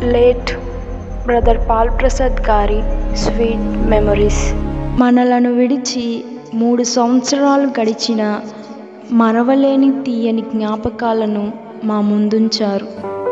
Late brother Paul Prasad గారి sweet memories మనలను విడిచి మూడు సంవత్సరాలు గడిచిన మరవలేని తీయని జ్ఞాపకాలను మా ముందుంచారు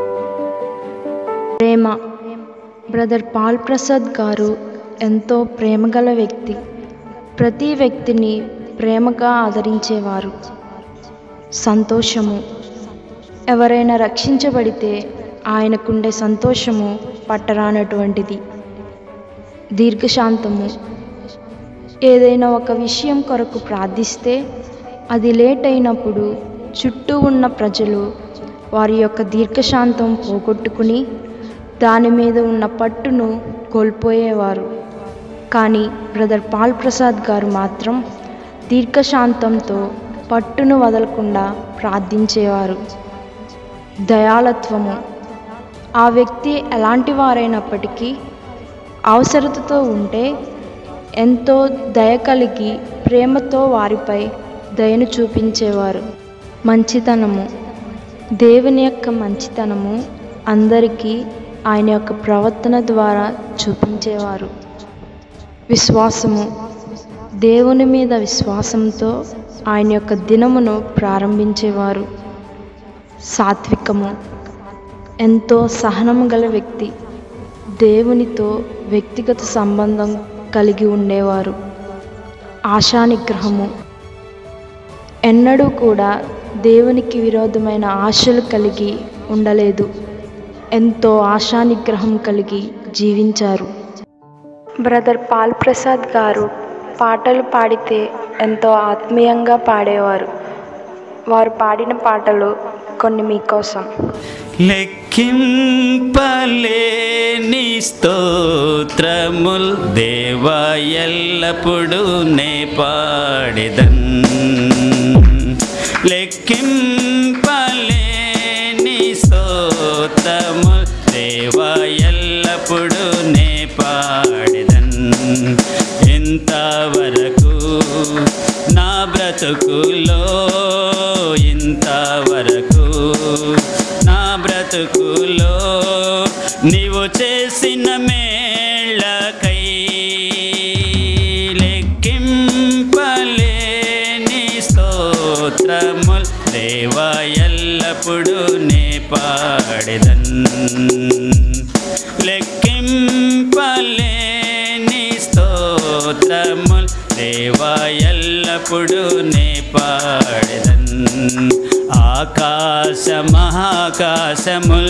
ప్రేమ బ్రదర్ పాల్ ప్రసాద్ గారు ఎంతో ప్రేమగల వ్యక్తి ప్రతి వ్యక్తిని ప్రేమగా ఆదరించేవారు సంతోషము ఎవరైనా రక్షించబడితే ఆయనకుండే సంతోషము పట్టరానటువంటిది దీర్ఘశాంతము ఏదైనా ఒక విషయం కొరకు ప్రార్థిస్తే అది లేట్ అయినప్పుడు చుట్టూ ఉన్న ప్రజలు వారి యొక్క దీర్ఘశాంతం పోగొట్టుకుని దాని మీద ఉన్న పట్టును కోల్పోయేవారు కానీ బ్రదర్ పాల్ ప్రసాద్ గారు మాత్రం దీర్ఘశాంతంతో పట్టును వదలకుండా ప్రార్థించేవారు దయాళత్వము ఆ వ్యక్తి ఎలాంటి వారైనప్పటికీ అవసరతతో ఉంటే ఎంతో దయ కలిగి ప్రేమతో వారిపై దయను చూపించేవారు మంచితనము దేవుని యొక్క మంచితనము అందరికీ ఆయన యొక్క ప్రవర్తన ద్వారా చూపించేవారు విశ్వాసము దేవుని మీద విశ్వాసంతో ఆయన యొక్క దినమును ప్రారంభించేవారు సాత్వికము ఎంతో సహనము గల వ్యక్తి దేవునితో వ్యక్తిగత సంబంధం కలిగి ఉండేవారు ఆశానిగ్రహము ఎన్నడూ కూడా దేవునికి విరోధమైన ఆశలు కలిగి ఉండలేదు ఎంతో ఆశానిగ్రహం కలిగి జీవించారు బ్రదర్ పాల్ ప్రసాద్ గారు పాటలు పాడితే ఎంతో ఆత్మీయంగా పాడేవారు వారు పాడిన పాటలు కొన్ని మీకోసం లెక్కింపలేని స్తోత్రముల్ దేవా ఎల్లప్పుడు నే పాడెదన్ లెక్కింపలేని స్తోత్రముల్ దేవా ఎల్లప్పుడు నే పాడెదన్ ఇంతవరకు నా బ్రతుకులో ఇంతవరకు నా బ్రతుకులో నీవు చేసిన మేళ్ళకై లెక్కింపలేని స్తోత్రముల్ దేవా ఎల్లప్పుడు నే పాడెదన్ లెక్కింపలేని స్తోత్రముల్ దేవా ఎల్లప్పుడు నే పాడెదన్ ఆకాశ మహాకాశముల్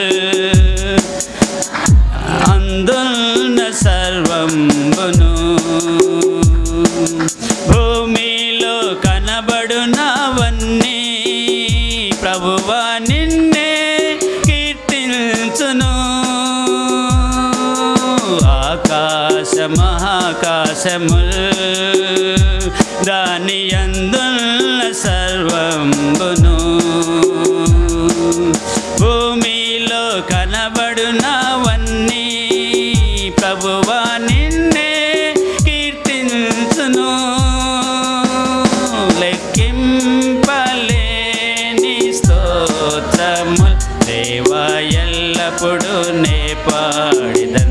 అందున్న సర్వంబును భూమిలో కనబడునవన్నీ ప్రభువా నిన్నే కీర్తించును ఆకాశ మహాకాశముల్ దాని అందున్న సర్వంబును భూమిలో కనబడునవన్నీ ప్రభువా నిన్నే కీర్తించును లెక్కింపలేని స్తోత్రముల్ దేవా ఎల్లప్పుడు నే పాడిదన్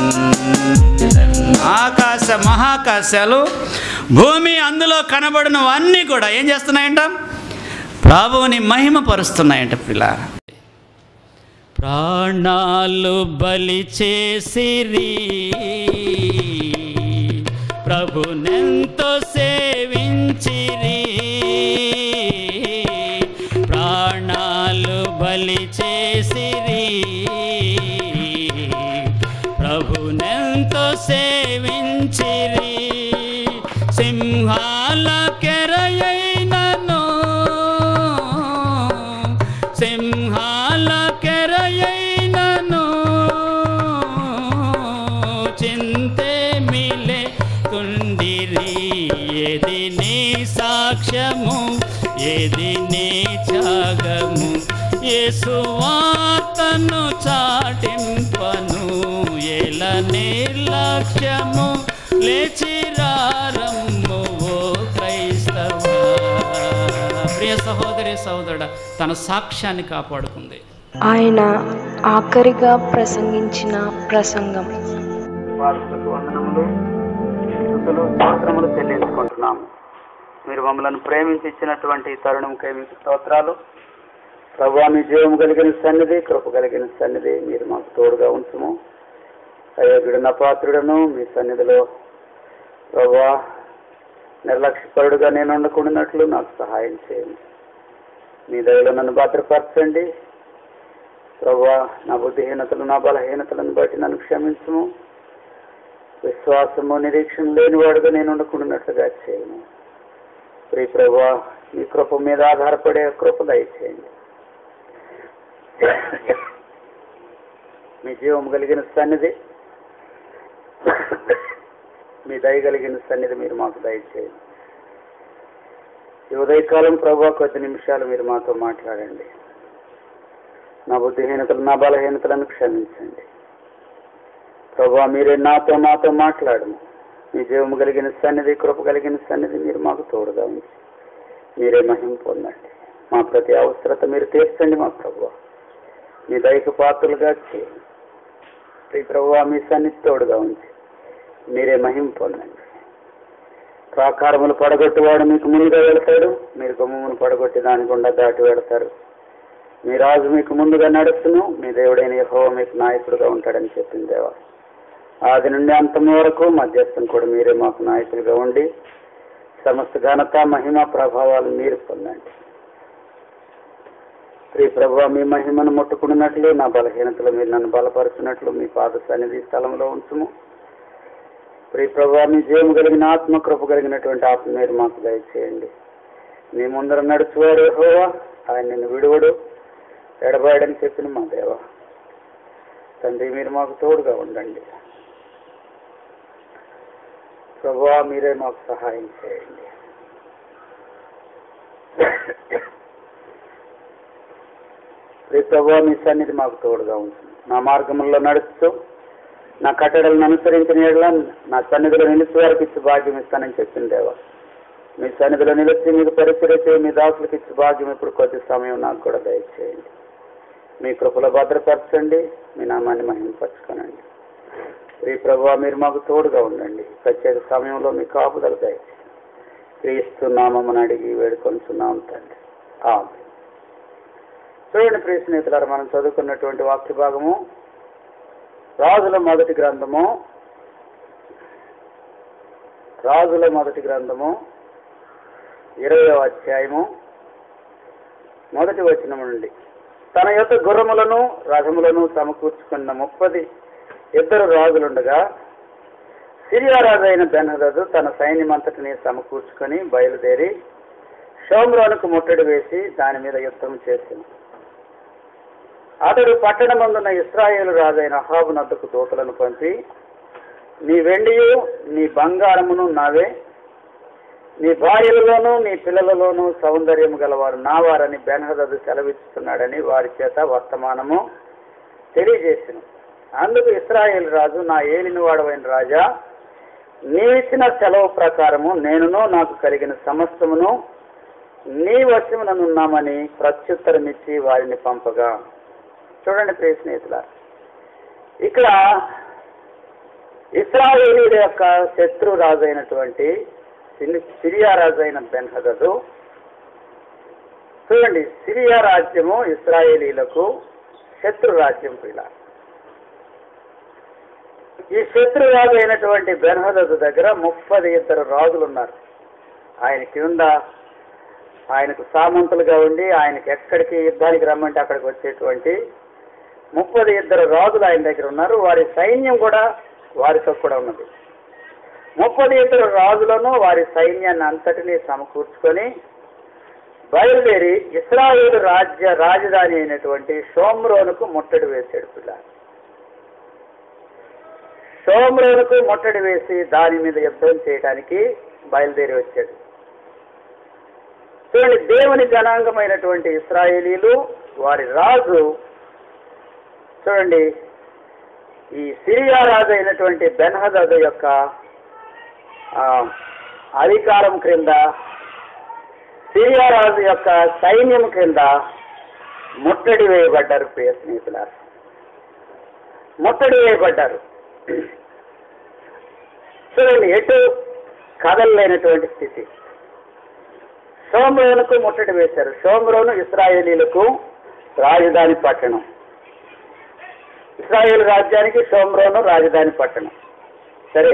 ఆకాశ మహాకాశాలు భూమి అందులో కనబడినవన్నీ కూడా ఏం చేస్తున్నాయంట ప్రభువుని మహిమ పరుస్తున్నాయంట పిల్ల ప్రాణాలు బలి చేసిరి ప్రభునెంతో సేవించిరి ప్రాణాలు బలి చేసిరి ప్రభునెంతో సేవించిరి సింహాల కెరయైనను సింహాల కెరయైనను చింతే మిలే తుండిరి ఏది నీ సాక్ష్యము ఏది నీ త్యాగము యేసువార్తను చాటింపను ఎల నిర్లక్ష్యము లేచిరారమ్ము ఓ క్రైస్తవ ప్రియ సహోదరి సహోదరుడ తన సాక్ష్యాన్ని కాపాడుకుంది ఆయన ఆఖరిగా ప్రసంగించిన ప్రసంగం వారసులకు వందనములు స్థుతులు స్తోత్రములు చెల్లించుకుంటున్నాము మీరు మమ్మల్ని ప్రేమించి ఇచ్చినటువంటి ఈ తరుణంకై మీకు స్తోత్రాలు ప్రభా మీ జీవము కలిగిన సన్నిధి కృప కలిగిన సన్నిధి మీరు మాకు తోడుగా ఉంచుము అయోగ్యుడు నపాత్రుడను మీ సన్నిధిలో ప్రభా నిర్లక్ష్యపరుడుగా నేను ఉండకుండానట్లు నాకు సహాయం చేయండి మీ దయలో నన్ను భద్రపరచండి ప్రభా నా బుద్ధిహీనతలు నా బలహీనతలను బట్టి నన్ను క్షమించము విశ్వాసము నిరీక్షణ లేనివాడుగా నేను ఉండకుండానట్లుగా చేయను ప్రియ ప్రభా మీ కృప మీద ఆధారపడే కృప దయచేయండి మీ జీవం కలిగిన సన్నిధి మీ దయ కలిగిన సన్నిధి మీరు మాకు దయచేయండి ఈ ఉదయకాలం ప్రభా కొద్ది నిమిషాలు మీరు మాతో మాట్లాడండి నా బుద్ధిహీనతలు నా బలహీనతలను క్షమించండి ప్రభా మీరే నాతో నాతో మాట్లాడము మీ జీవము కలిగిన సన్నిధి కృప కలిగిన సన్నిధి మీరు మాకు తోడుగా ఉంచి మీరే మహిమ పొందండి మా ప్రతి అవసరత మీరు తీర్చండి మా ప్రభు మీ దైక పాత్రలుగా చేయండి శ్రీ ప్రభు మీ సన్నిధి తోడుగా ఉంచి మీరే మహిమ పొందండి ప్రాకారములు పడగొట్టువాడు మీకు ముందుగా వెళ్తాడు మీరు గుమ్మమును పడగొట్టి దాని గుండా దాటి వెళ్తారు మీ రాజు మీకు ముందుగా నడుస్తును మీ దేవుడైన యెహోవా మీకు నాయకుడుగా ఉంటాడని చెప్పింది దేవా ఆది నుండి అంతం వరకు మధ్యస్థం కూడా మీరే మాకు నాయకులుగా ఉండి సమస్త ఘనత మహిమ ప్రభావాలు మీరు పొందండి శ్రీ ప్రభు మీ మహిమను ముట్టుకున్నట్లు నా బలహీనతలు మీరు నన్ను బలపరుచినట్లు మీ పాద సన్నిధి స్థలంలో ఉంచుము ప్రియ ప్రభు మీ జీవము కలిగిన ఆత్మ కృప కలిగినటువంటి ఆత్మ మీరు మాకు దయచేయండి మీ ముందర నడుచువాడు యెహోవా ఆయన నిన్ను విడువడు ఎడబాయడని చెప్పిన మా దేవ తండ్రి మీరు మాకు తోడుగా ఉండండి ప్రభువా మీరే మాకు సహాయం చేయండి శ్రీ ప్రభువా మీ సన్నిధి మాకు తోడుగా ఉంటుంది నా మార్గంలో నడుస్తూ నా కట్టడలను అనుసరించిన ఎడల నా సన్నిధిలో నిలిచి వారికి ఇచ్చి భాగ్యం ఇస్తానని చెప్పింది దేవా మీ సన్నిధిలో నిలిచి మీకు పరిచయం చేయి మీ దాసులకు ఇచ్చి భాగ్యం ఇప్పుడు కొద్ది సమయం నాకు కూడా దయచేయండి మీ కృపలో భద్రపరచండి మీ నామాన్ని మహిమపరచుకోనండి శ్రీ ప్రభు మీరు మాకు తోడుగా ఉండండి ప్రత్యేక సమయంలో మీ కాపుదల దయచేయండి క్రీస్తు నామని అడిగి వేడుకొంచున్నాం తండ్రి ఆమె చూడండి ప్రియ స్నేహితులారా మనం చదువుకున్నటువంటి వాక్య భాగము రాజుల మొదటి గ్రంథము రాజుల మొదటి గ్రంథము ఇరవయో అధ్యాయము మొదటి వచనము నుండి తన యొక్క గుర్రములను రథములను సమకూర్చుకున్న ముప్పది ఇద్దరు రాజులుండగా సిరియా రాజు అయిన బెన్హదదు తన సైన్యమంతటిని సమకూర్చుకొని బయలుదేరి షోమ్రోనుకు ముట్టడి వేసి దాని మీద యుద్ధం చేసింది అతడు పట్టణమందున్న ఇస్రాయేలు రాజైన అహాబు నద్దకు దూతలను పంపి నీ వెండియు నీ బంగారమును నావే నీ భార్యలలోనూ నీ పిల్లలలోనూ సౌందర్యము గలవారు నావారని బెన్హదదు సెలవిస్తున్నాడని వారి చేత వర్తమానము తెలియజేసిన అందుకు ఇస్రాయేల్ రాజు నా ఏలిన వాడవైన రాజా నీవిచ్చిన సెలవు ప్రకారము నేనును నాకు కలిగిన సమస్తమును నీ వశముననున్నామని ప్రత్యుత్తరమిచ్చి వారిని పంపగా చూడండి ప్రియ స్నేహితుల ఇక్కడ ఇస్రాయేలీల యొక్క శత్రు రాజు అయినటువంటి సిరి- సిరియా రాజు అయిన బెన్హదదు చూడండి సిరియా రాజ్యము ఇస్రాయేలీలకు శత్రు రాజ్యం ఇలా ఈ శత్రు రాజు అయినటువంటి బెన్హదదు దగ్గర ముప్పది ఇద్దరు రాజులు ఉన్నారు ఆయన కింద ఆయనకు సామంతులుగా ఉండి ఆయనకి ఎక్కడికి యుద్ధానికి రమ్మంటే అక్కడికి వచ్చేటువంటి ముప్పది ఇద్దరు రాజులు ఆయన దగ్గర ఉన్నారు వారి సైన్యం కూడా వారితో కూడా ఉన్నది ముప్పది ఇద్దరు రాజులను వారి సైన్యాన్ని అంతటినీ సమకూర్చుకొని బయలుదేరి ఇస్రాయేలు రాజ్య రాజధాని అయినటువంటి షోమ్రోనుకు ముట్టడి వేశాడు పిల్ల షోమ్రోనుకు ముట్టడి వేసి దాని మీద యుద్ధం చేయడానికి బయలుదేరి వచ్చాడు చూడండి దేవుని జనాంగమైనటువంటి ఇస్రాయేలీలు వారి రాజు చూడండి ఈ సిరియా రాజు అయినటువంటి బెన్హదద్ యొక్క ఆ, అధికారం క్రింద సిరియా రాజు యొక్క సైన్యం క్రింద ముట్టడి వేయబడ్డారు ప్రియ స్నేహితులారు ముట్టడి వేయబడ్డారు చూడండి ఎటు కదలలేనటువంటి స్థితి షోమ్రోనుకు ముట్టడి వేశారు షోమ్రోను ఇస్రాయేలీలకు రాజధాని పట్టణం ఇస్రాయేల్ రాజ్యానికి షోమ్రోను రాజధాని పట్టణం సరే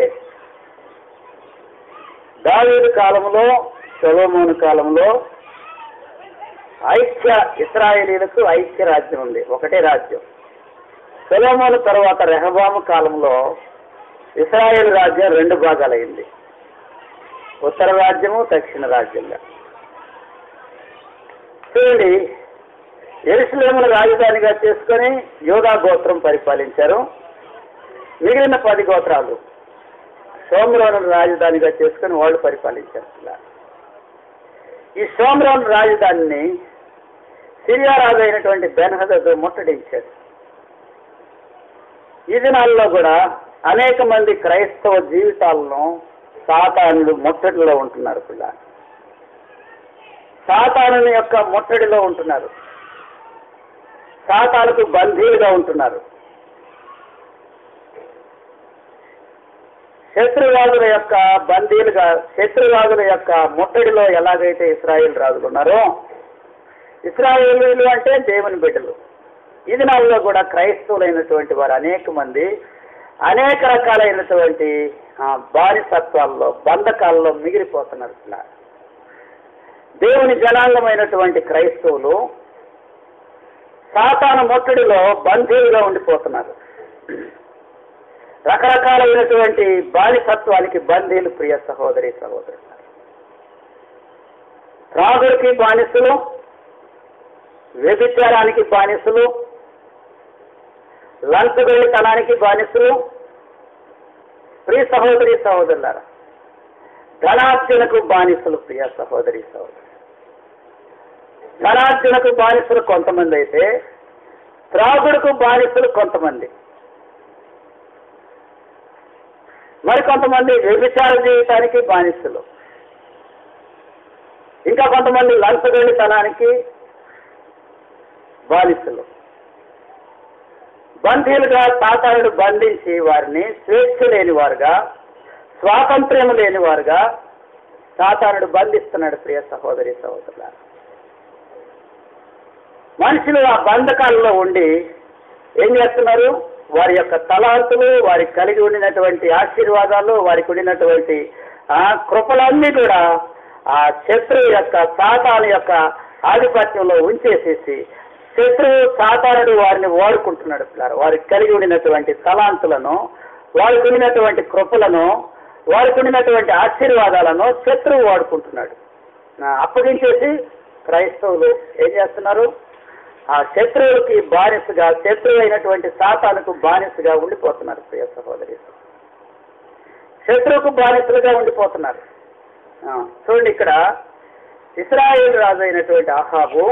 దావీదు కాలంలో సొలోమోను కాలంలో ఐక్య ఇస్రాయేలీలకు ఐక్య రాజ్యం ఉంది ఒకటే రాజ్యం సొలోమోను తర్వాత రెహబాము కాలంలో ఇస్రాయేల్ రాజ్యం రెండు భాగాలైంది ఉత్తర రాజ్యము దక్షిణ రాజ్యంగా చూడండి ఎరుసలేమును రాజధానిగా చేసుకొని యోగా గోత్రం పరిపాలించారు మిగిలిన పది గోత్రాలు సోమరోను రాజధానిగా చేసుకొని వాళ్ళు పరిపాలించారు ఇలా. ఈ సోమరోను రాజధానిని సిరియా రాజు అయినటువంటి బెన్హదదు ముట్టడించాడు ఈ దినాల్లో కూడా అనేక మంది క్రైస్తవ జీవితాలను సాతానుడు ముట్టడిలో ఉంటున్నారు పిల్ల సాతానుని యొక్క ముట్టడిలో ఉంటున్నారు సాతానుకు బంధీలుగా ఉంటున్నారు శత్రువాదుల యొక్క బందీలుగా శత్రువాదుల యొక్క ముట్టడిలో ఎలాగైతే ఇస్రాయేల్ రాజులు ఉన్నారో ఇస్రాయేలీలు అంటే దేవుని బిడ్డలు ఈ దినాల్లో కూడా క్రైస్తవులైనటువంటి వారు అనేక మంది అనేక రకాలైనటువంటి ఆ, బానిసత్వాల్లో బంధకాల్లో మిగిలిపోతున్నారు ఇలా దేవుని జనాంగమైనటువంటి క్రైస్తవులు సాతాను ముట్టడిలో బంధీలుగా ఉండిపోతున్నారు రకరకాలైనటువంటి బానిసత్వానికి బందీలు ప్రియ సహోదరి సహోదరు త్రాగుడికి బానిసలు వ్యభిచారానికి బానిసలు లంచగొల్లితనానికి బానిసలు ప్రియ సహోదరి సహోదరులారా ధనార్జనకు బానిసలు ప్రియ సహోదరి సహోదరు ధనార్జనకు బానిసలు కొంతమంది అయితే త్రాగుడుకు బానిసలు కొంతమంది మరి కొంతమంది వ్యభిచార జీవితానికి బానిసలు ఇంకా కొంతమంది లంచగొల్లితనానికి బానిసలు బంధీలుగా సాతానుడు బంధించి వారిని స్వేచ్ఛ లేని వారుగా స్వాతంత్ర్యం లేని వారుగా సాతానుడు బంధిస్తున్నాడు ప్రియ సహోదరి సహోదరుల మనుషులు ఆ బంధకాలలో ఉండి ఏం చేస్తున్నారు వారి యొక్క తలాంతులు వారికి కలిగి ఉండినటువంటి ఆశీర్వాదాలు వారికి ఉండినటువంటి ఆ కృపలన్నీ కూడా ఆ శత్రువు యొక్క సాతాను యొక్క ఆధిపత్యంలో ఉంచేసేసి శత్రువు సాతానుడు వారిని వాడుకుంటున్నాడు పిల్లలు వారికి కలిగి ఉండినటువంటి తలాంతులను వారికి ఉండినటువంటి కృపలను వారికి ఉండినటువంటి ఆశీర్వాదాలను శత్రువు వాడుకుంటున్నాడు ఆ, అప్పగించేసి క్రైస్తవులు ఏం చేస్తున్నారు ఆ శత్రువులకి బానిసగా శత్రువు అయినటువంటి సాతానుకు బానిసగా ఉండిపోతున్నారు ప్రియ సహోదరి శత్రువుకు బానిసలుగా ఉండిపోతున్నారు ఆ, చూడండి ఇక్కడ ఇస్రాయేల్ రాజు అయినటువంటి ఆహాబు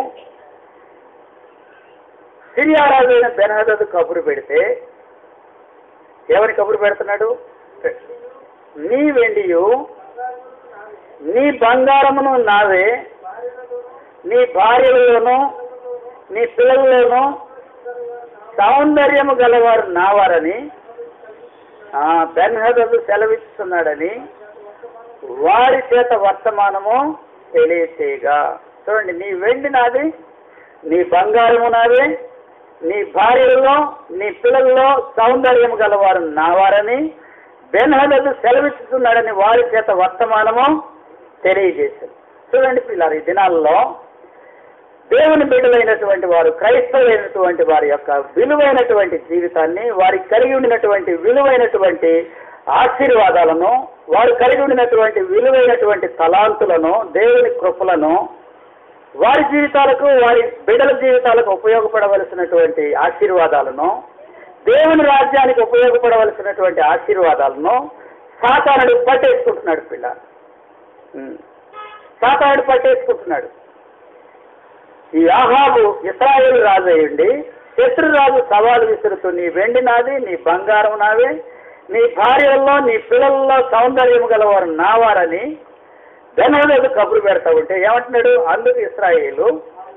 సిరియా రాజు అయిన బెనహదదు కబురు పెడితే ఎవరి కబురు పెడుతున్నాడు నీ వెండియు నీ బంగారమును నావే నీ భార్యలలోనూ నీ పిల్లలలోనూ సౌందర్యము గలవారు నావారని ఆ బెన్హదదు సెలవిస్తున్నాడని వారి చేత వర్తమానము తెలియచేయగా చూడండి నీ వెండి నాది నీ బంగారము నాదే నీ భార్యలలో నీ పిల్లల్లో సౌందర్యం గలవారు నావారని బెన్హదదు సెలవిస్తున్నాడని వారి చేత వర్తమానము తెలియజేశారు చూడండి పిల్లలు ఈ దినాల్లో దేవుని బిడ్డలైనటువంటి వారు క్రైస్తవులైనటువంటి వారి యొక్క విలువైనటువంటి జీవితాన్ని వారికి కలిగి ఉండినటువంటి విలువైనటువంటి ఆశీర్వాదాలను వారు కలిగి ఉండినటువంటి విలువైనటువంటి తలాంతులను దేవుని కృపలను వారి జీవితాలకు వారి బిడ్డల జీవితాలకు ఉపయోగపడవలసినటువంటి ఆశీర్వాదాలను దేవుని రాజ్యానికి ఉపయోగపడవలసినటువంటి ఆశీర్వాదాలను సాతానుడు పట్టేసుకుంటున్నాడు పిల్ల ఉం. సాతానుడు పట్టేసుకుంటున్నాడు ఈ ఆహాబు ఇస్రాయేల్ రాజు అయ్యండి శత్రురాజు సవాలు విసురుతూ నీ వెండి నాది నీ బంగారం నావే నీ భార్యల్లో నీ పిల్లల్లో సౌందర్యం గలవారు నావారని ధనలేదు కబురు పెడతా ఉంటే ఏమంటున్నాడు అందుకు ఇస్రాయేలు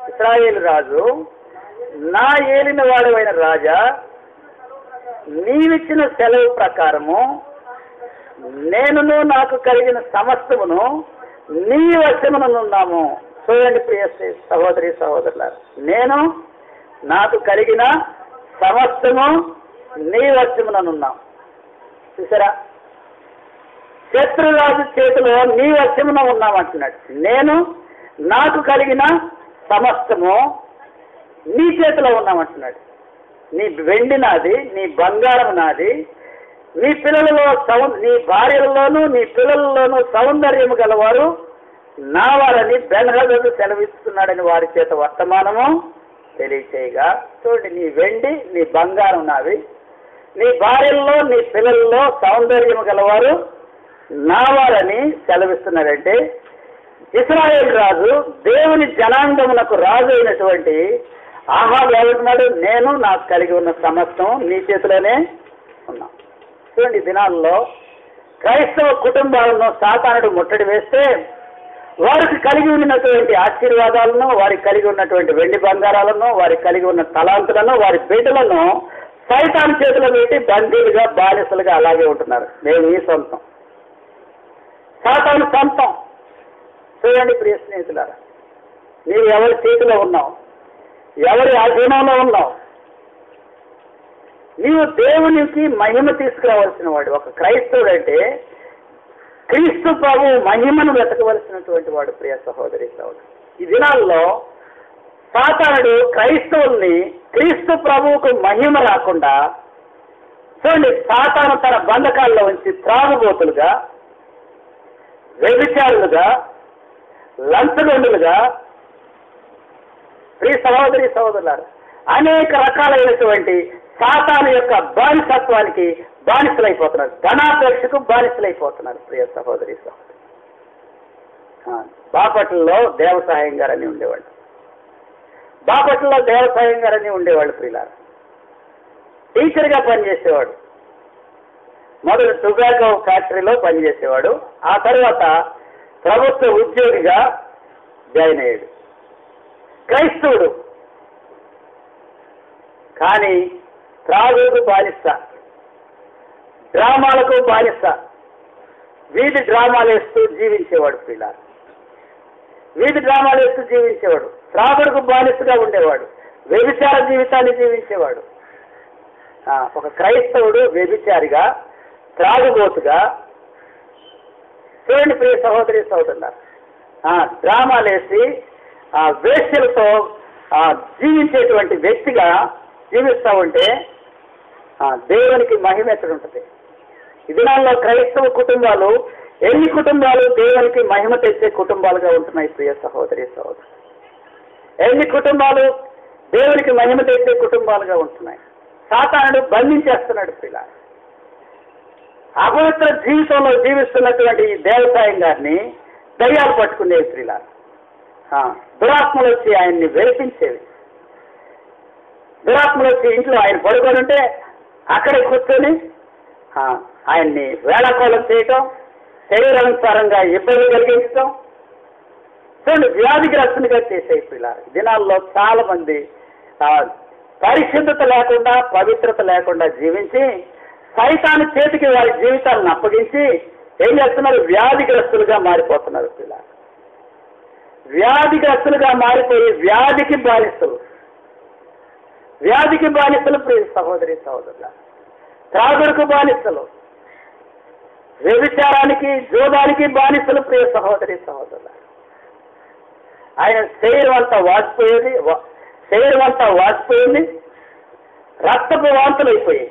ఇస్రాయేల్ రాజు నా ఏలిన వాడవైన రాజా నీవిచ్చిన సెలవు ప్రకారము నేనును నాకు కలిగిన సమస్తమును నీ వశమునున్నాము చూడండి ప్రియ శ్రీ- సహోదరి సహోదరులారు నేను నాకు కలిగిన సమస్తము నీ వశముననున్నాం చూసారా శత్రురాజు చేతిలో నీ వశమున ఉన్నామంటున్నాడు నేను నాకు కలిగిన సమస్తము నీ చేతిలో ఉన్నామంటున్నాడు నీ వెండి నాది నీ బంగారం నాది నీ పిల్లలలో సౌ నీ భార్యలలోనూ నీ పిల్లలలోనూ సౌందర్యము గలవారు నా వారని బెన్హదదు సెలవిస్తున్నాడని వారి చేత వర్తమానము తెలియచేయగా చూడండి నీ వెండి నీ బంగారం నావి నీ భార్యల్లో నీ పిల్లల్లో సౌందర్యము గలవారు నా వారని సెలవిస్తున్నాడంటే ఇస్రాయేల్ రాజు దేవుని జనాంగమునకు రాజు అయినటువంటి ఆహాబ్ ఏమంటున్నాడు నేను నాకు కలిగి ఉన్న సమస్తం నీ చేతిలోనే ఉన్నా చూడండి ఈ దినాల్లో క్రైస్తవ కుటుంబాలను సాతానుడు ముట్టడి వేస్తే వారికి కలిగి ఉన్నటువంటి ఆశీర్వాదాలను వారికి కలిగి ఉన్నటువంటి వెండి బంగారాలను వారికి కలిగి ఉన్న తలాంతులను వారి బిడ్డలను సైతాన్ చేతిలో పెట్టి బందీలుగా బానిసలుగా అలాగే ఉంటున్నారు మేము ఈ సొంతం సాతాను సొంతం చూడండి ప్రియ స్నేహితులారా నీవు ఎవరి చేతిలో ఉన్నావు ఎవరి అధీనంలో ఉన్నావు నీవు దేవునికి మహిమ తీసుకురావాల్సిన వాడు ఒక క్రైస్తవుడు అంటే క్రీస్తు ప్రభు మహిమను వెతకవలసినటువంటి వాడు ప్రియ సహోదరి సహోదరు ఈ దినాల్లో సాతానుడు క్రైస్తవుల్ని క్రీస్తు ప్రభువుకు మహిమ రాకుండా చూడండి సాతాను తన బంధకాల్లో ఉంచి త్రాగుబోతులుగా వ్యభిచారులుగా లంచగొండులుగా ప్రియ సహోదరి సహోదరులారు అనేక రకాలైనటువంటి సాతాను యొక్క బానిసత్వానికి బానిసలైపోతున్నారు ధనాపేక్షకు బానిసలైపోతున్నారు ప్రియ సహోదరి సహోదరి ఆ, బాపట్లలో దేవసాయం గారని ఉండేవాళ్ళు బాపట్లలో దేవసాయం గారని ఉండేవాళ్ళు ప్రియులారు టీచర్గా పనిచేసేవాడు మొదలు టొబాకో ఫ్యాక్టరీలో పనిచేసేవాడు ఆ తర్వాత ప్రభుత్వ ఉద్యోగిగా జాయిన్ అయ్యాడు క్రైస్తవుడు కానీ త్రాగుకు బానిస డ్రామాలకు బానిస వీధి డ్రామాలు వేస్తూ జీవించేవాడు పిల్లలు వీధి డ్రామాలు వేస్తూ జీవించేవాడు త్రాగుడుకు బానిసగా ఉండేవాడు వ్యభిచార జీవితాన్ని జీవించేవాడు ఆ, ఒక క్రైస్తవుడు వ్యభిచారిగా త్రాగుబోతుగా చూడండి ప్రియ సహోదరి సహోదరుల డ్రామాలు వేసి ఆ వేశ్యలతో ఆ, జీవించేటువంటి వ్యక్తిగా జీవిస్తూ ఉంటే ఆ, దేవునికి మహిమ ఎక్కడ ఉంటుంది ఈ దినాల్లో క్రైస్తవ కుటుంబాలు ఎన్ని కుటుంబాలు దేవునికి మహిమ తెచ్చే కుటుంబాలుగా ఉంటున్నాయి ప్రియ సహోదరి సహోదరు ఎన్ని కుటుంబాలు దేవునికి మహిమ తెచ్చే కుటుంబాలుగా ఉంటున్నాయి సాతానుడు బంధించేస్తున్నాడు పిల్ల అపవిత్ర జీవితంలో జీవిస్తున్నటువంటి ఈ దేవసాయం గారిని దయ్యాలు పట్టుకునే స్త్రీల దురాత్మలు వచ్చి ఆయన్ని వెలిపించేవి దురాత్మలు వచ్చి ఇంట్లో ఆయన పడుకొని ఉంటే అక్కడే కూర్చొని ఆ, ఆయన్ని వేళాకోళం చేయటం శరీరానుసారంగా ఇబ్బంది కలిగించటం చూడండి వ్యాధిగ్రస్తునిగా చేసే పిల్లలు దినాల్లో చాలా మంది ఆ, పరిశుద్ధత లేకుండా పవిత్రత లేకుండా జీవించి సైతాను చేతికి వారి జీవితాలను అప్పగించి ఏం చేస్తున్నారు వ్యాధిగ్రస్తులుగా మారిపోతున్నారు పిల్లలు వ్యాధిగ్రస్తులుగా మారిపోయి వ్యాధికి బానిస్తులు వ్యాధికి బానిసలు ప్రియ సహోదరి సహోదరుల త్రాగుడుకు బానిసలు వ్యభిచారానికి జోదానికి బానిసలు ప్రియ సహోదరి సహోదరుల ఆయన శరీరం అంతా వాచిపోయేది వా- శరీరం అంతా వాచిపోయింది రక్తపు వాంతులు అయిపోయాయి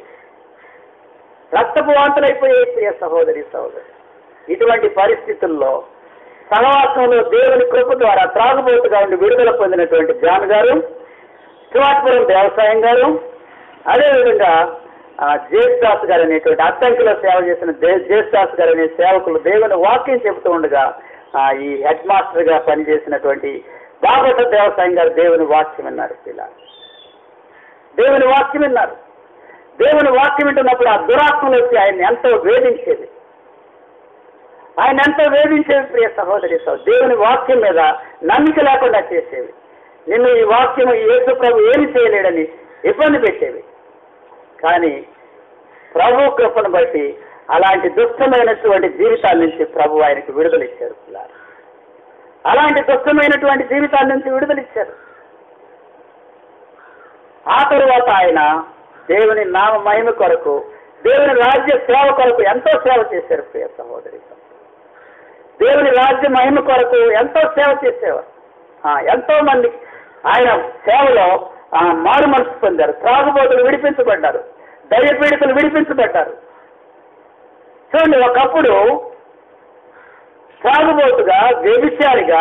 రక్తపు వాంతులు అయిపోయాయి ప్రియ సహోదరి సహోదరి ఇటువంటి పరిస్థితుల్లో సహవాసంలో దేవుని కృప ద్వారా త్రాగుబోతుగా ఉండి విడుదల పొందినటువంటి జాన్ గారు శివాజపురం వ్యవసాయం గారు అదేవిధంగా ఆ, జేస్దాస్ గారు అనేటువంటి అద్దంకిలో సేవ చేసిన దే- జేస్దాస్ గారు అనే సేవకులు దేవుని వాక్యం చెబుతూ ఉండగా ఆ, ఈ హెడ్ మాస్టర్ గా పనిచేసినటువంటి బాబట దేవసాయం గారు దేవుని వాక్యం విన్నారు ఇలా దేవుని వాక్యం విన్నారు దేవుని వాక్యం వింటున్నప్పుడు ఆ దురాత్మలు వచ్చి ఆయన్ని ఎంతో వేధించేది ఆయన ఎంతో వేధించేది ప్రియ సహోదరి సహోదరు. దేవుని వాక్యం మీద నమ్మిక లేకుండా చేసేవి నిన్ను ఈ వాక్యం ఈ యేసు ప్రభు ఏమి చేయలేడని ఇబ్బంది పెట్టేవి కానీ ప్రభు కృపను బట్టి అలాంటి దుష్టమైనటువంటి జీవితాల నుంచి ప్రభు ఆయనకు విడుదల ఇచ్చారు పిల్లలు అలాంటి దుష్టమైనటువంటి జీవితాల నుంచి విడుదల ఇచ్చారు ఆ తరువాత ఆయన దేవుని నామ మహిమ కొరకు దేవుని రాజ్య సేవ కొరకు ఎంతో సేవ చేశారు ప్రియ సహోదరి దేవుని రాజ్య మహిమ కొరకు ఎంతో సేవ చేసేవారు ఆ, ఎంతో మంది ఆయన సేవలో ఆ, మారు మనసు పొందారు త్రాగుబోతులు విడిపించబడ్డారు దయపీడితులు విడిపించబడ్డారు చూడండి ఒకప్పుడు త్రాగుబోతుగా వ్యభిచారిగా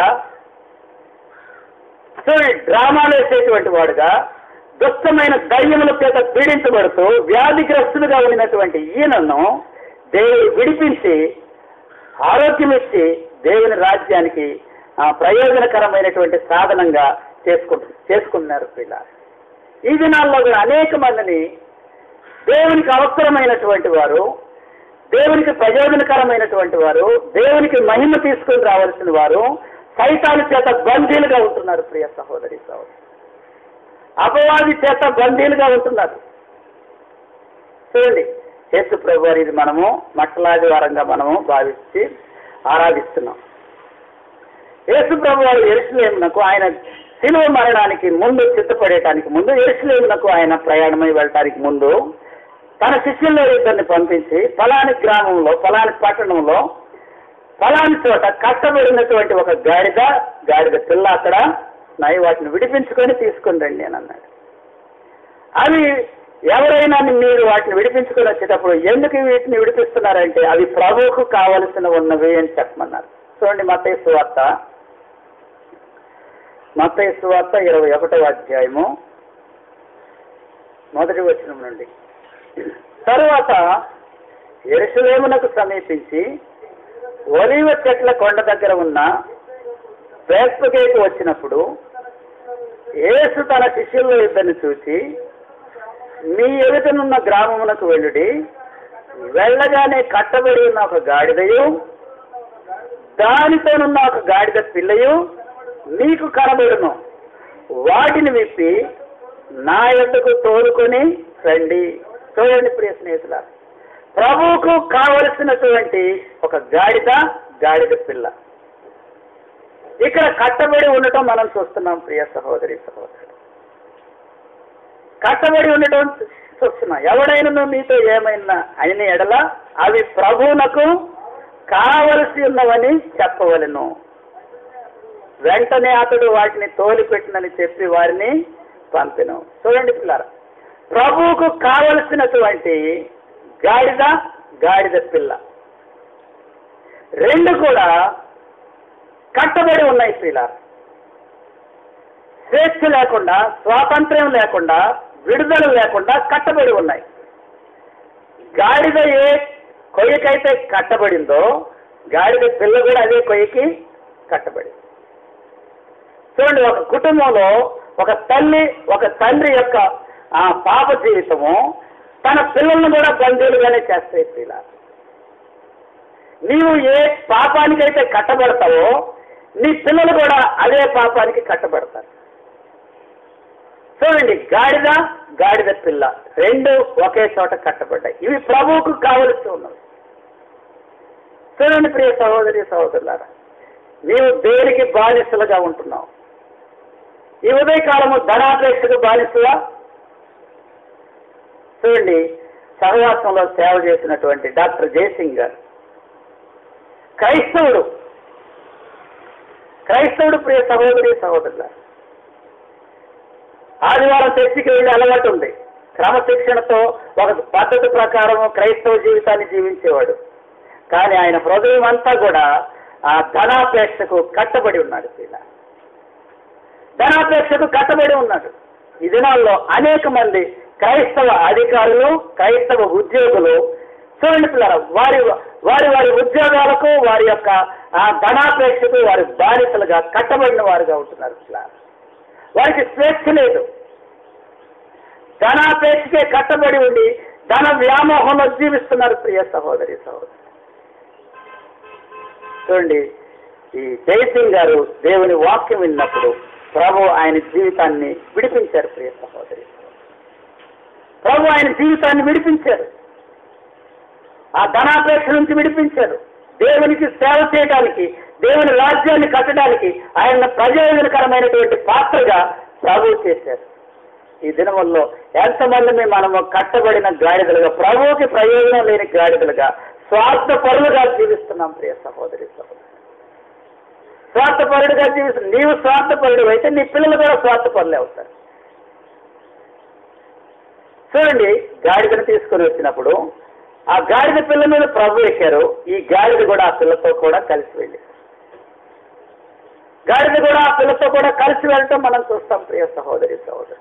చూడండి డ్రామాలు వేసేటువంటి వాడుగా దుష్టమైన దయ్యముల చేత పీడించబడుతూ వ్యాధిగ్రస్తులుగా ఉండినటువంటి ఈయనను దేవుడు విడిపించి ఆరోగ్యం ఇచ్చి దేవుని రాజ్యానికి ఆ, ప్రయోజనకరమైనటువంటి సాధనంగా చేసుకు చేసుకున్నారు పిల్ల ఈ దినాల్లో కూడా అనేక మందిని దేవునికి అవసరమైనటువంటి వారు దేవునికి ప్రయోజనకరమైనటువంటి వారు దేవునికి మహిమ తీసుకుని రావాల్సిన వారు సైతాను చేత బందీలుగా ఉంటున్నారు ప్రియ సహోదరి సహోదరి అపవాది చేత బందీలుగా ఉంటున్నారు చూడండి యేసు ప్రభు వారి ఇది మనము మట్టలాది వారంగా మనము భావించి ఆరాధిస్తున్నాం యేసు ప్రభు వారు ఎరుసలేమునకు ఆయన శిలువ మరణానికి ముందు సిద్ధపడేయటానికి ముందు ఎరుసలేమునకు ఆయన ప్రయాణమై వెళ్ళటానికి ముందు తన శిష్యుల్లో ఇద్దరిని పంపించి ఫలాని గ్రామంలో ఫలాని పట్టణంలో ఫలాని చోట కట్టబడినటువంటి ఒక గాడిద గాడిద పిల్ల అక్కడ నై వాటిని విడిపించుకొని తీసుకుని రండి అని అన్నాడు అవి ఎవరైనా మీరు వాటిని విడిపించుకొని వచ్చేటప్పుడు ఎందుకు వీటిని విడిపిస్తున్నారంటే అవి ప్రభువుకు కావలసిన ఉన్నవి అని చెప్పమన్నారు చూడండి మత్తయి సువార్త మత్తయి సువార్త ఇరవై ఒకటవ అధ్యాయము మొదటి వచనం నుండి తరువాత ఎరుసలేమునకు సమీపించి ఒలివ చెట్ల కొండ దగ్గర ఉన్న బేస్పకేకి వచ్చినప్పుడు యేసు తన శిష్యుల్లో ఇద్దరిని చూసి మీ ఎదుటనున్న గ్రామమునకు వెళ్ళుడి వెళ్ళగానే కట్టబడి ఉన్న ఒక గాడిదయు దానితోనున్న ఒక గాడిద పిల్లయు మీకు కనబడును వాటిని విప్పి నా యొద్దకు తోలుకొని రండి చూడండి ప్రియ స్నేహితుల ప్రభువుకు కావలసినటువంటి ఒక గాడిద గాడిద పిల్ల ఇక్కడ కట్టబడి ఉండటం మనం చూస్తున్నాం ప్రియ సహోదరి సహోదరుడు కట్టబడి ఉండటం చూస్తున్నాం ఎవడైనా మీతో ఏమైనా అయిన ఎడల అవి ప్రభువునకు కావలసి ఉన్నవని చెప్పవలను వెంటనే అతడు వాటిని తోలిపెట్టినని చెప్పి వారిని పంపెను చూడండి పిల్లలు ప్రభువుకు కావలసినటువంటి గాడిద గాడిద పిల్ల రెండు కూడా కట్టబడి ఉన్నాయి పిల్లలు స్వేచ్ఛ లేకుండా స్వాతంత్ర్యం లేకుండా విడుదల లేకుండా కట్టబడి ఉన్నాయి గాడిద ఏ కొయ్యకైతే కట్టబడిందో గాడిద పిల్ల కూడా అదే కొయ్యకి కట్టబడింది చూడండి ఒక కుటుంబంలో ఒక తల్లి ఒక తండ్రి యొక్క ఆ పాప జీవితము తన పిల్లల్ని కూడా బంధువులుగానే చేస్తాయి పిల్ల నీవు ఏ పాపానికైతే కట్టబడతావో నీ పిల్లలు కూడా అదే పాపానికి కట్టబడతారు చూడండి గాడిద గాడిద పిల్ల రెండు ఒకే చోట కట్టబడ్డాయి ఇవి ప్రభువుకు కావలసి ఉన్నవి చూడండి ప్రియ సహోదరి సహోదరులారా నీవు దేనికి బానిసలుగా ఉంటున్నావు ఈ ఉదయకాలము ధనాపేక్షకు బానిసగా చూడండి సహవాసంలో సేవ చేసినటువంటి డాక్టర్ జయసింగ్ గారు క్రైస్తవుడు క్రైస్తవుడు ప్రియ సహోదరి సహోదరుల ఆదివారం చర్చికి వెళ్ళే అలవాటు ఉంది క్రమశిక్షణతో ఒక పద్ధతి ప్రకారం క్రైస్తవ జీవితాన్ని జీవించేవాడు కానీ ఆయన హృదయం అంతా కూడా ఆ ధనాపేక్షకు కట్టబడి ఉన్నాడు పిల్ల ధనాపేక్షకు కట్టబడి ఉన్నాడు ఈ దినాల్లో అనేక మంది క్రైస్తవ అధికారులు క్రైస్తవ ఉద్యోగులు చూడండి పిల్లల వారి వారి వారి ఉద్యోగాలకు వారి యొక్క ఆ ధనాపేక్షకు వారి బానిసలుగా కట్టబడిన వారుగా ఉంటున్నారు పిల్లలు వారికి స్వేచ్ఛ లేదు ధనాపేక్షకే కట్టబడి ఉండి ధన వ్యామోహంలో జీవిస్తున్నారు ప్రియ సహోదరి సహోదరి చూడండి ఈ జయసింగ్ గారు దేవుని వాక్యం విన్నప్పుడు ప్రభు ఆయన జీవితాన్ని విడిపించారు ప్రియ సహోదరి ప్రభు ఆయన జీవితాన్ని విడిపించారు ఆ ధనాపేక్ష నుంచి విడిపించారు దేవునికి సేవ చేయడానికి దేవుని రాజ్యాన్ని కట్టడానికి ఆయన ప్రయోజనకరమైనటువంటి పాత్రగా ప్రభు చేశారు ఈ దినముల్లో ఎంతమందిని మనము కట్టబడిన గాడిదలుగా ప్రభువుకి ప్రయోజనం లేని గాడిదలుగా స్వార్థపరులుగా జీవిస్తున్నాం ప్రియ సహోదరి సహోదరు స్వార్థపరుడుగా జీవిస్తున్నాం నీవు స్వార్థపరుడు అయితే నీ పిల్లలు కూడా స్వార్థపరులే అవుతారు చూడండి గాడిదను తీసుకొని వచ్చినప్పుడు ఆ గాడిద పిల్ల మీద ప్రభు ఎక్కారు ఈ గాడిద కూడా ఆ పిల్లతో కూడా కలిసి వెళ్ళి గాడిద కూడా ఆ పిల్లతో కూడా కలిసి వెళ్ళటం మనం చూస్తాం ప్రియ సహోదరి సహోదరు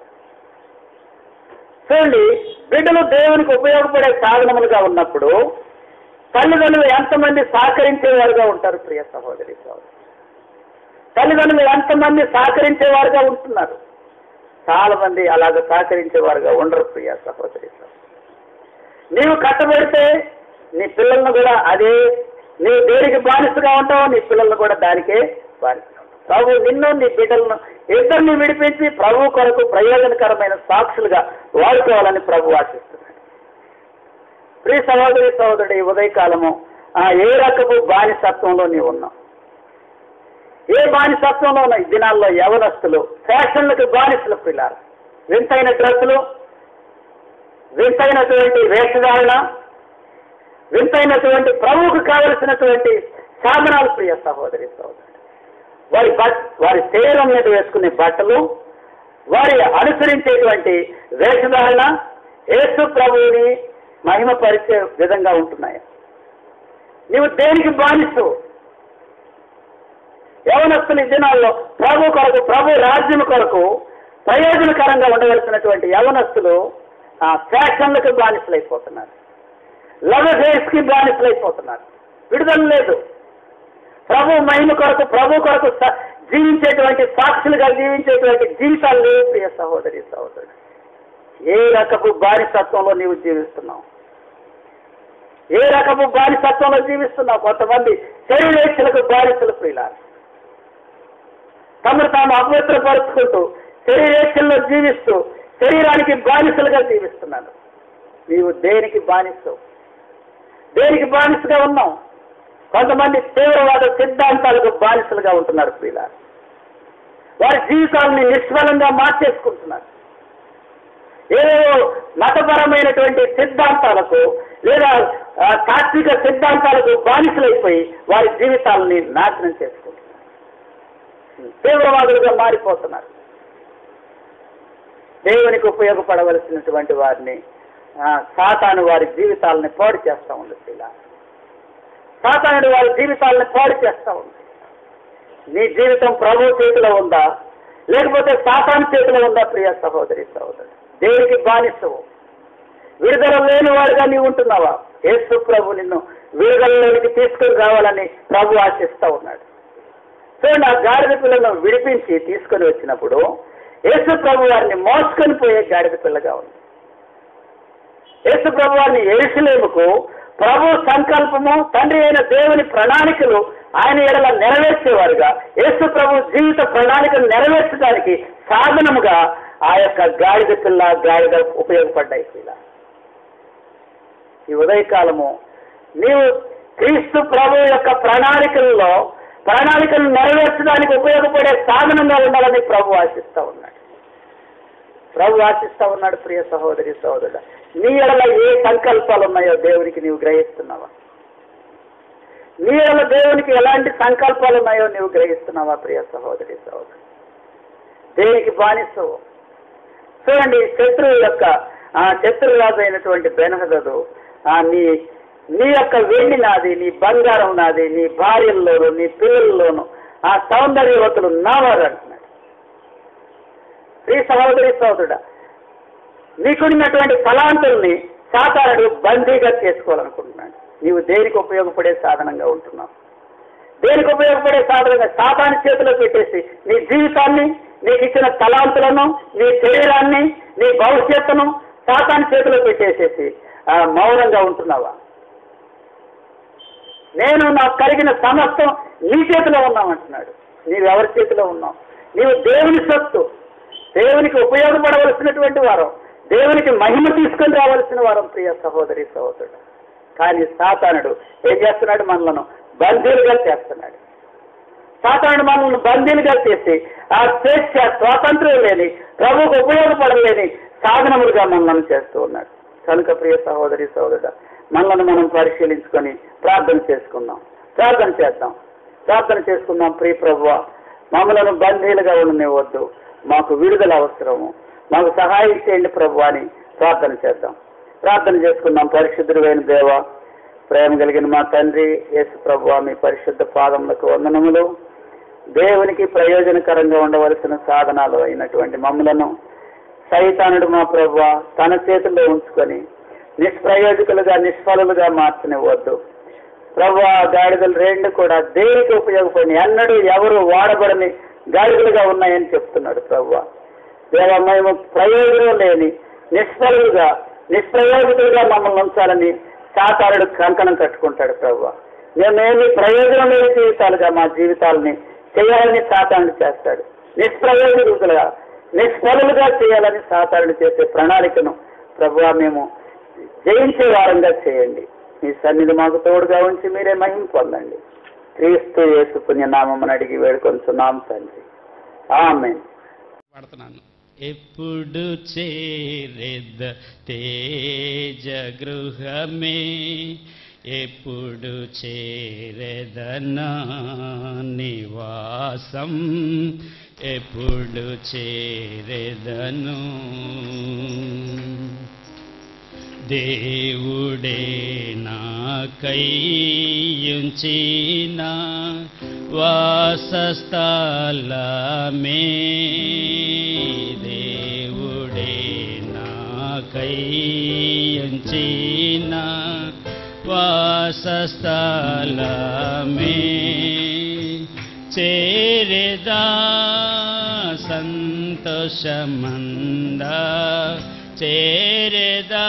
చూడండి బిడ్డలు దేవునికి ఉపయోగపడే సాధనములుగా ఉన్నప్పుడు తల్లిదండ్రులు ఎంతమంది సహకరించేవారుగా ఉంటారు ప్రియ సహోదరి సహోదరు తల్లిదండ్రులు ఎంతమంది సహకరించేవారుగా ఉంటున్నారు చాలా మంది అలాగ సహకరించేవారుగా ఉండరు ప్రియ సహోదరి సహోదరు నీవు కట్టబడితే నీ పిల్లలను కూడా అదే నీవు దేనికి బానిసగా ఉంటావో నీ పిల్లలను కూడా దానికే బానిసగా ఉంటావు. ప్రభు నిన్ను నీ బిడ్డలను ఇద్దరిని విడిపించి ప్రభు కొరకు ప్రయోజనకరమైన సాక్షులుగా వాడుకోవాలని ప్రభు ఆశిస్తున్నాడు ప్రియ సహోదరి సహోదరుడు ఈ ఉదయకాలము ఆ ఏ రకపు బానిసత్వంలో నీవు ఉన్నావు ఏ బానిసత్వంలో ఉన్న ఈ దినాల్లో యవనస్తులు ఫ్యాషన్లకు బానిసలు పిల్లలు వింతైన డ్రెస్సులు వింతైనటువంటి వేషధారణ వింతైనటువంటి ప్రభువుకు కావలసినటువంటి సాధనాలు ప్రియ సహోదరి సహోదరు వారి బట్ వారి శరీరం మీద వేసుకునే బట్టలు వారి అనుసరించేటువంటి వేషధారణ యేసు ప్రభువుని మహిమపరిచే విధంగా ఉంటున్నాయి నీవు దేనికి బానిస్తూ యవనస్తులు ఈ దినాల్లో ప్రభు కొరకు ప్రభు రాజ్యం కొరకు ప్రయోజనకరంగా ఉండవలసినటువంటి యవనస్తులు ఆ ఫ్యాషన్లకు బానిసలైపోతున్నారు లవ్ కి బానిసలైపోతున్నారు విడుదల లేదు ప్రభు మహిమ కొరకు ప్రభు కొరకు స- జీవించేటువంటి సాక్షులుగా జీవించేటువంటి జీవితాలు లేవు ప్రియ సహోదరి సహోదరుడు ఏ రకపు బానిసత్వంలో నీవు జీవిస్తున్నావు ఏ రకపు బానిసత్వంలో జీవిస్తున్నావు కొంతమంది శరీరేచ్ఛలకు బానిసలు ప్రియులారు తమను తాము అపవిత్రపరుచుకుంటూ శరీరేచ్ఛల్లో జీవిస్తూ శరీరానికి బానిసలుగా జీవిస్తున్నాను నీవు దేనికి బానిస్తావు దేనికి బానిసగా ఉన్నావు కొంతమంది తీవ్రవాద సిద్ధాంతాలకు బానిసలుగా ఉంటున్నారు ప్రియుల వారి జీవితాలని నిష్ఫలంగా మార్చేసుకుంటున్నారు ఏదో మతపరమైనటువంటి సిద్ధాంతాలకు లేదా ఆ, తాత్విక సిద్ధాంతాలకు బానిసలైపోయి వారి జీవితాలని నాశనం చేసుకుంటున్నారు తీవ్రవాదులుగా మారిపోతున్నారు దేవునికి ఉపయోగపడవలసినటువంటి వారిని ఆ, సాతాను వారి జీవితాలని పాడు చేస్తూ ఉంది ఇలా సాతానుడు వారి జీవితాలని పాడు చేస్తూ ఉంది నీ జీవితం ప్రభు చేతిలో ఉందా లేకపోతే సాతాను చేతిలో ఉందా ప్రియ సహోదరి సహోదరు దేనికి బానిసవు విడుదల లేని వాడుగా నీవు ఉంటున్నావా యేసు ప్రభు నిన్ను విడుదలలోనికి తీసుకొని రావాలని ప్రభు ఆశిస్తూ ఉన్నాడు చూడండి ఆ గాడిద పిల్లను విడిపించి తీసుకొని వచ్చినప్పుడు యేసు ప్రభు వారిని మోసుకొని పోయే గాడిద పిల్లగా ఉంది యేసు ప్రభు వారిని ఎరుసలేముకు ప్రభు సంకల్పము తండ్రి అయిన దేవుని ప్రణాళికలు ఆయన ఎడల నెరవేర్చేవారుగా యేసు ప్రభు జీవిత ప్రణాళికను నెరవేర్చడానికి సాధనముగా ఆ యొక్క గాడిద పిల్ల గాడిద ఉపయోగపడ్డాయి ఇలా ఈ ఉదయకాలము నీవు క్రీస్తు ప్రభు యొక్క ప్రణాళికల్లో ప్రణాళికను నెరవేర్చడానికి ఉపయోగపడే సాధనంగా ఉండాలని ప్రభు ఆశిస్తా ఉన్నాడు ప్రభు ఆశిస్తా ఉన్నాడు ప్రియ సహోదరి సహోదరుడు నీ ఎడల ఏ సంకల్పాలు ఉన్నాయో దేవునికి నీవు గ్రహిస్తున్నావా నీ ఎడల దేవునికి ఎలాంటి సంకల్పాలు ఉన్నాయో నీవు గ్రహిస్తున్నావా ప్రియ సహోదరి సహోదరు దేనికి బానిసవు చూడండి శత్రువు యొక్క ఆ శత్రురాజు అయినటువంటి బెనహదదు ఆ నీ నీ యొక్క వెండి నాది నీ బంగారం నాది నీ భార్యల్లోను నీ పిల్లల్లోను ఆ సౌందర్యవతులు నావారు అంటున్నాడు ఈ సహోదరి సహోదరుడ నీకున్నటువంటి తలాంతుల్ని సాతానుడు బందీగా చేసుకోవాలనుకుంటున్నాడు నీవు దేనికి ఉపయోగపడే సాధనంగా ఉంటున్నావు దేనికి ఉపయోగపడే సాధనంగా సాతాను చేతిలో పెట్టేసి నీ జీవితాన్ని నీకు ఇచ్చిన తలాంతులను నీ శరీరాన్ని నీ భవిష్యత్తును సాతాను చేతిలో పెట్టేసేసి ఆ, మౌనంగా ఉంటున్నావా నేను నాకు కలిగిన సమస్తం నీ చేతిలో ఉన్నామంటున్నాడు నీవు ఎవరి చేతిలో ఉన్నావు నీవు దేవుని సొత్తు దేవునికి ఉపయోగపడవలసినటువంటి వారం దేవునికి మహిమ తీసుకొని రావాల్సిన వారం ప్రియ సహోదరి సహోదరుడు కానీ సాతానుడు ఏం చేస్తున్నాడు మనలను బందీలుగా చేస్తున్నాడు సాతానుడు మనల్ని బందీలుగా చేసి ఆ స్వేచ్ఛ స్వాతంత్ర్యం లేని ప్రభువుకు ఉపయోగపడలేని సాధనములుగా మనల్ని చేస్తూ ఉన్నాడు కనుక ప్రియ సహోదరి సహోదరుడు మనల్ని మనం పరిశీలించుకొని ప్రార్థన చేసుకుందాం ప్రార్థన చేద్దాం ప్రార్థన చేసుకుందాం ప్రియ ప్రభువ మమ్మలను బందీలుగా ఉండనివ్వద్దు మాకు విడుదల అవసరము మాకు సహాయం చేయండి ప్రభు అని ప్రార్థన చేద్దాం ప్రార్థన చేసుకుందాం పరిశుద్ధుడైన దేవ ప్రేమ కలిగిన మా తండ్రి యేసు ప్రభు మీ పరిశుద్ధ పాదములకు వందనములు దేవునికి ప్రయోజనకరంగా ఉండవలసిన సాధనాలు అయినటువంటి మమ్మలను సైతానుడు మా ప్రభు తన చేతుల్లో ఉంచుకొని నిష్ప్రయోజకులుగా నిష్ఫలులుగా మార్చనివ్వద్దు ప్రభు గాడిదలు రెండు కూడా దేనికి ఉపయోగపడి ఎన్నడూ ఎవరు వాడబడని గాడిదలుగా ఉన్నాయని చెప్తున్నాడు ప్రభు దేవ మేము ప్రయోజనం లేని నిష్ఫలులుగా నిష్ప్రయోజకులుగా మమ్మల్ని ఉంచాలని సాతారుడు కంకణం కట్టుకుంటాడు ప్రభు మేమేమి ప్రయోజనం లేని జీవితాలుగా మా జీవితాలని చేయాలని సాతారుడు చేస్తాడు నిష్ప్రయోజకులుగా నిష్ఫలులుగా చేయాలని సాతారుడు చేసే ప్రణాళికను ప్రభు మేము జయించే వారంగా చేయండి మీ సన్నిధి మాకు తోడుగా ఉంచి మీరే మహిమ పొందండి క్రీస్తు యేసు పుణ్యనామం అడిగి వేడుకొంచున్నాం తండ్రి ఆమె పడుతున్నాను ఎప్పుడు చేరెద్ద తేజ గృహమే ఎప్పుడు చేరెదనా నివాసం ఎప్పుడు చేరెదను దేవుడే నాకై ఉంచిన వాసస్థలమే దేవుడే నాకై ఉంచిన వాసస్థలమే చేరేదా సంతోషమందా చేరేదా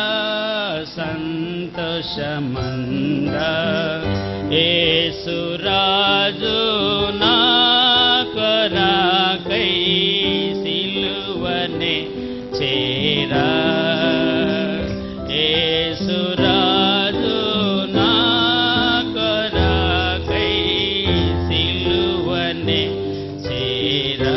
సంతోషమందా ఏసురాజు నా కొరాకై సిలువనే చేరా ఏసురాజు నా కొరాకై సిలువనే చేరా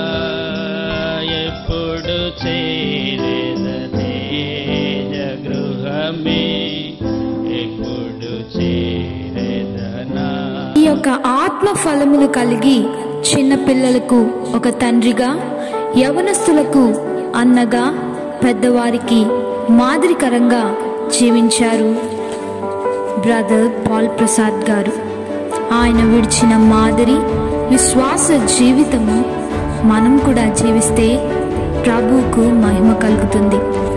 ఎప్పుడు చేరేద తేజ గృహమే ఎప్పుడు చేరేదనా ఈ యొక్క ఆత్మ ఫలములు కలిగి చిన్న పిల్లలకు ఒక తండ్రిగా యవనస్తులకు అన్నగా పెద్దవారికి మాదిరికరంగా జీవించారు బ్రదర్ పాల్ ప్రసాద్ గారు ఆయన విడిచిన మాదిరి విశ్వాస జీవితము మనం కూడా జీవిస్తే ప్రభువుకు మహిమ కలుగుతుంది